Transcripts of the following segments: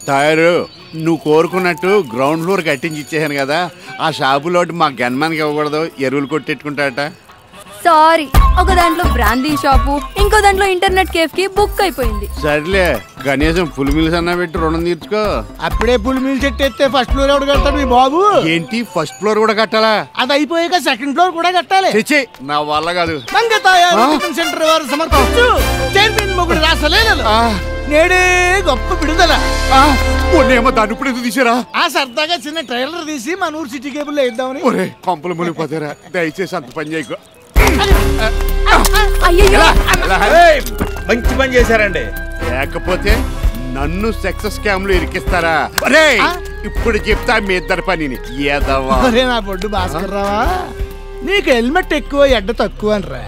Tyre నువ్వు కోరుకున్నట్టు ground floor కట్టించి ఇచ్చేసాను కదా ఆ షాపులోటి మా గన్మాన్కి ఇవ్వకూడదు ఎరువులు కొట్టెట్టుకుంటాట సారీ ఒక దాంట్లో బ్రాందీ షాపు ఇంకో దాంట్లో ఇంటర్నెట్ కేఫ్ కి బుక్ అయిపోయింది సర్లే కనీసం ఫుల్ మిల్స్ అన్నా పెట్టి రుణం తీర్చుకో అప్పుడే పులి మీల్ చెట్టు ఎత్తే ఫస్ట్ ఫ్లోర్ ఎవడు కడతాడు మీ బాబు ఏంటి ఫస్ట్ ఫ్లోర్ కూడా కట్టాలా అది అయిపోయాక సెకండ్ ఫ్లోర్ కూడా కట్టాలి తెచ్చే నా వల్ల కాదు మంగతాయ ఆ? టిఫిన్ సెంటర్ వారు సమర్పించు చైర్మన్ మొగుడు రాసలేనలు ఆ, నేడే గొప్ప విడుదల ఆ, మొన్నేమో దాన్ని ఇప్పుడు ఎందుకు తీసారా ఆ సరదాగా చిన్న ట్రైలర్ తీసి మన ఊరు సిటీ కేబుల్ లో ఇద్దామని ఒరే పంపులు మునిగిపోతారా దయచేసి అంత పని చేయకు అయ్యయ్యో ఏయ్, మంచి పని చేశారండి లేకపోతే నన్ను సెక్స్ స్కామ్ లో ఇరికిస్తారా ఒరే ఇప్పుడు చెప్తా మీ ఇద్దరు పనిని ఏదవ్వా ఒరే నా బొడ్డు భాస్కర్ రావా నీకు హెల్మెట్ ఎక్కువ ఎడ్డ తక్కువ అనరా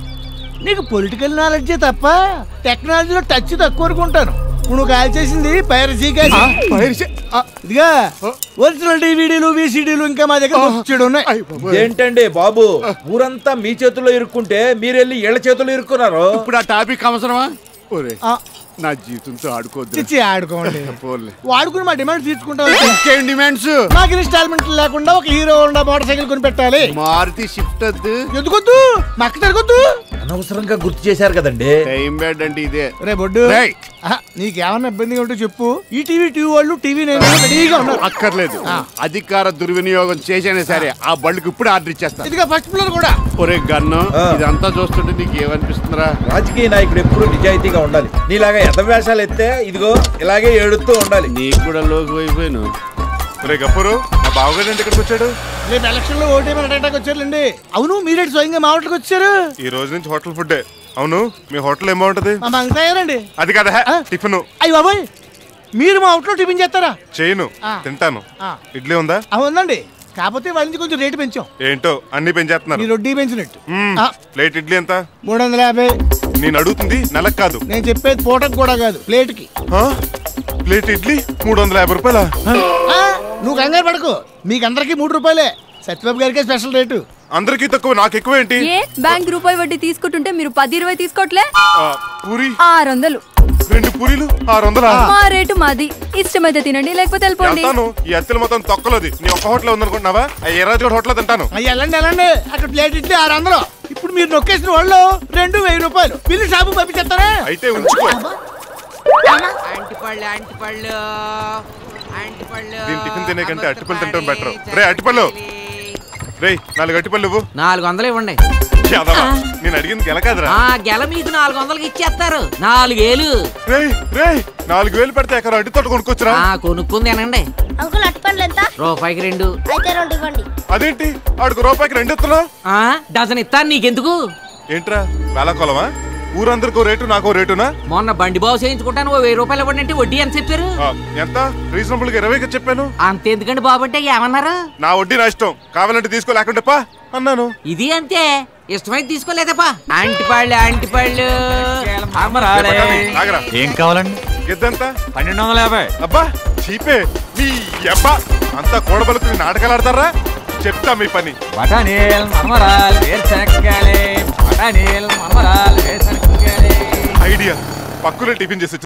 నీకు పొలిటికల్ నాలెడ్జే తప్ప టెక్నాలజీలో టచ్ తక్కువ అనుకుంటాను ఇప్పుడు నువ్వు కాల్ చేసింది పైరసీ కాదు పైరసీ- ఆ, ఇదిగా ఒరిజినల్ డివిడీలు విసిడీలు ఇంకా మా దగ్గర బొచ్చెడు ఉన్నాయి అయ్ బాబోయ్. ఏంటండి బాబు ఊరంతా మీ చేతుల్లో ఇరుక్కుంటే మీరెళ్ళి ఇళ్ల చేతుల్లో ఇరుక్కున్నారు ఇప్పుడు ఆ టాపిక్ అవసరమా ఒరే ఆ, నా జీవితంతో ఆడుకోద్దు చిచ్చి ఆడుకోండి పోలే వాడుకుని మా డిమాండ్ తీర్చుకుంటాం ఇంకేం డిమాండ్స్ మాకు ఇన్స్టాల్మెంట్ లేకుండా ఒక హీరో ఉండా మోటార్ సైకిల్ కొని పెట్టాలి మారుతి షిఫ్ట్ వద్దు ఎందుకొద్దు మక్క తిరగొద్దు అనవసరంగా గుర్తు చేశారు కదండి టైం బ్యాడ్ అంటే ఇదే రే బొడ్డు రేయ్. ఆహా, నీకేమన్నా ఇబ్బందిగా ఉంటే చెప్పు ఈ టీవీ టీవీ వాళ్ళు టీవీ నేను రెడీగా ఉన్నారు అక్కర్లేదు అధికార దుర్వినియోగం చేసైనా సరే ఆ బళ్ళకి ఇప్పుడు ఆర్డర్ ఇచ్చేస్తా ఇదిగా ఫస్ట్ ఫ్లోర్ కూడా ఒరే గన్ను ఆ. ఇదంతా చూస్తుంటే నీకు ఏమనిపిస్తుందిరా రాజకీయ నాయకుడు ఎప్పుడు నిజాయితీగా ఉండాలి నీలాగా ఎదవేషాలు ఎత్తే ఇదిగో ఇలాగే ఏడుస్తూ ఉండాలి నీకు కూడా లోకి అయిపోయాను రే గప్పరు మా బావగారు ఏంటి ఇక్కడికి వచ్చాడు రేపు ఎలక్షన్ లో ఓటే అటాక్ వచ్చారులేండి అవును మీరేంటి స్వయంగా మా హోటల్కి వచ్చారు ఈ రోజు నుంచి హోటల్ ఫుడ్డే అవును మీ హోటల్ ఏం బాగుంటది మా మంగతాయారండి అది కదా ఆ? టిఫిన్ అయ్యి బాబాయ్ మీరు మా హోటల్లో టిఫిన్ చేస్తారా చేయను ఆ. తింటాను ఆ. ఇడ్లీ ఉందా అవునండి కాకపోతే వాళ్ళ నుంచి కొంచెం రేటు పెంచాం ఏంటో అన్ని పెంచేస్తున్నారు మీ రొడ్డీ పెంచినట్టు మ్మ్. ఆ, ప్లేట్ ఇడ్లీ ఎంత మూడు వందల యాభై నేను అడుగుతుంది నెలకు కాదు నేను చెప్పేది పూటకు కూడా కాదు ప్లేట్కి ఆ? ప్లేట్ ఇడ్లీ మూడు వందల యాభై రూపాయల ఆ, నువ్వు కంగారు పడకు మీకు అందరికీ మూడు రూపాయలే సత్యబాబు గారికే స్పెషల్ రేటు అందరికీ తక్కువ నాకు ఎక్కువ ఏంటి ఏ బ్యాంక్ రూపాయి వడ్డీ తీసుకుంటుంటే మీరు పది ఇరవై తీసుకోవట్లే ఆ, పూరి ఆరు వందలు రెండు పూరీలు ఆరు వందల మా రేటు మాది ఇష్టమైతే తినండి లేకపోతే వెళ్ళిపోండి వెళ్తాను ఈ అత్తలు మొత్తం తొక్కలోది నీ ఒక్క హోటల్ ఉందనుకుంటున్నావా ఆ ఏ రాజు హోటల్ తింటాను అయ్యి వెళ్ళండి వెళ్ళండి అక్కడ ప్లేట్ ఇడ్లీ ఆరు వందలు ఇప్పుడు మీరు నొక్కేసిన వాళ్ళు రెండు వెయ్యి రూపాయలు బిల్లు షాపు పంపించేస్తారా అయితే ఉంచుకో అంటిపళ్ళు అంటిపళ్ళు అంటిపళ్ళు దీని టిఫిన్ తినే కంటే అరటిపళ్ళు తినటం better. రే, అరటిపళ్ళు. రే నాలుగు అట్టిపళ్ళు ఇవ్వు నాలుగు వందలు ఇవ్వండి యాదవా, నేను అడిగింది గెల కాదురా ఆ గెల మీకు నాలుగు వందలకి ఇచ్చేస్తారు నాలుగేలు రే రే నాలుగు వేలు పెడితే ఎక్కడ అడ్డి తోట కొనుక్కొచ్చురా ఆ కొనుక్కుంది తినండి అంకుల్ అట్టుపండ్లు ఎంత రూపాయికి రెండు అయితే రెండు ఇవ్వండి అదేంటి ఆడికి రూపాయికి రెండు ఎత్తున్నావు ఆ డజన్ ఇస్తాను నీకెందుకు ఏంట్రా వేళాకోళమా ఊరందరికో రేటు నాకో రేటునా మొన్న బండి బాగు చేయించుకుంటాను ఓ వెయ్యి రూపాయలు ఇవ్వండి అంటే వడ్డీ ఎంత చెప్పారు ఆ, ఎంత రీజనబుల్ గా ఇరవైకి చెప్పాను అంతెందుకండి బాబు అంటే ఏమన్నారు నా వడ్డీ నా ఇష్టం కావాలంటే తీసుకో లేకుంటే పా అన్నాను ఇది అంతే ఇష్టమైతే తీసుకోలేదప్పా అంటిపళ్ళు అంటిపళ్ళు అమరాలే. ఆగరా ఏం కావాలండి గిద్దంత పన్నెండు వందల యాభై అబ్బా చీపే నీ అబ్బా అంతా కూడబలుకుని నాటకాలు ఆడతారా చెప్తా మీ పని బఠానీలు మరమరాలు వేరుశనక్కాయలు బఠానీలు మరమరాలు వేరుశనక్కాయలు ఐడియా పక్కునే టిఫిన్ చేసి